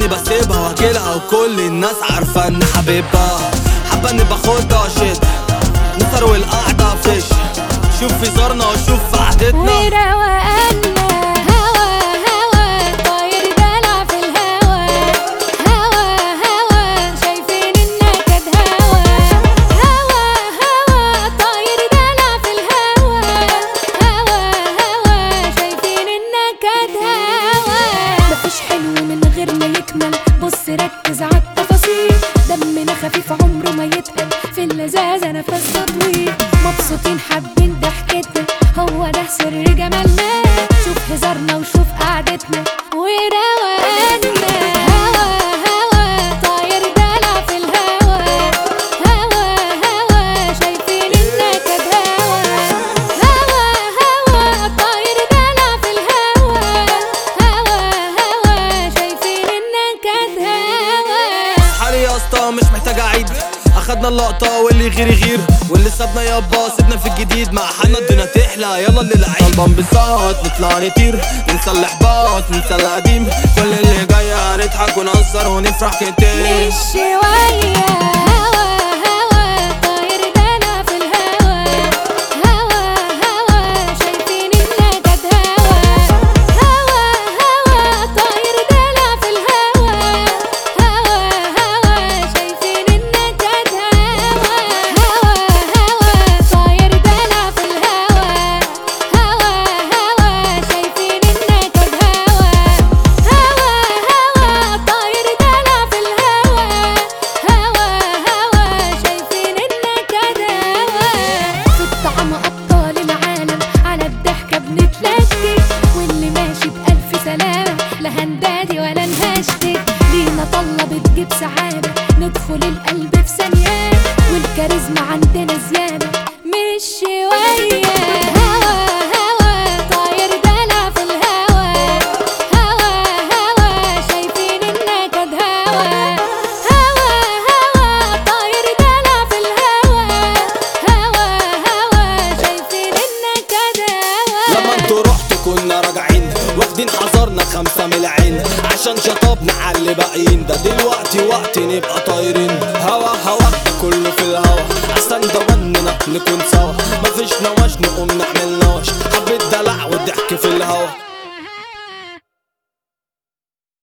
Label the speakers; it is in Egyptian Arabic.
Speaker 1: اني بسيبها واجيلها وكل الناس عارفة ان حبيبها حابة اني باخدها شد نسر والقعدة فيش شوف في زارنا وشوف في قعدتنا
Speaker 2: وروقنا هوا هوا طاير دلع في الهوا هوا هوا شايفين النكد هوا هوا هوا طاير دلع في الهوا هوا هوا شايفين النكد هوا مفيش حلو من غير ما يكمل بص ركز عالتفاصيل دمنا خفيف عمره ما يتقل في اللذاذة نفس تطويل مبسوطين حابين ضحكتنا هو ده سر جمالنا شوف هزارنا وشوف قعدتنا وروقنا هوا هوا طاير دلع في الهوا هوا هوا شايفين النكد هوا هوا هوا طاير دلع في الهوا هوا هوا شايفين النكد هوا
Speaker 1: حالي يا اسطى مش محتاج اعيد اخدنا اللقطة واللي يغير يغير واللي سابنا يابا سيبنا في الجديد مع حالنا الدنيا تحلى يلا اللي لعيب طالبان بالصوت نطلع نطير ننسى الاحباط ننسى القديم كل اللي جاي هنضحك ونهزر ونفرح كتير
Speaker 2: مش شوية هوا هوا طاير دلع في الهوا هوا هوا شايفين النكد هوا هوا هوا طاير دلع في الهوا هوا هوا شايفين النكد هوا هوا هوا طاير دلع في الهوا هوا هوا شايفين النكد هوا هوا هوا طاير دلع في الهوا هوا هوا شايفين النكد هوا في الطعم أبطال العالم على الضحكة بنتلكك واللي ماشي بألف سلامة لا هندادي ولا نهشتك لينا طلة بتجيب سعادة ندخل القلب في ثانية والكاريزما عندنا زيادة مش شوية هوا هوا طاير دلع في الهوا هوا هوا شايفين النكد هوا هوا هوا طاير دلع في الهوا هوا هوا شايفين النكد هوا
Speaker 1: لما انتوا رحتوا كنا راجعين واخدين حذرنا خمسة من العين عشان شطبنا على اللي باقيين ده دلوقتي وقت نبقى طايرين هوا هوا كله في الهوا احسن ضمننا نكون سوا مفيش نواش نقوم نعمل نواش حبة دلع والضحك في الهوا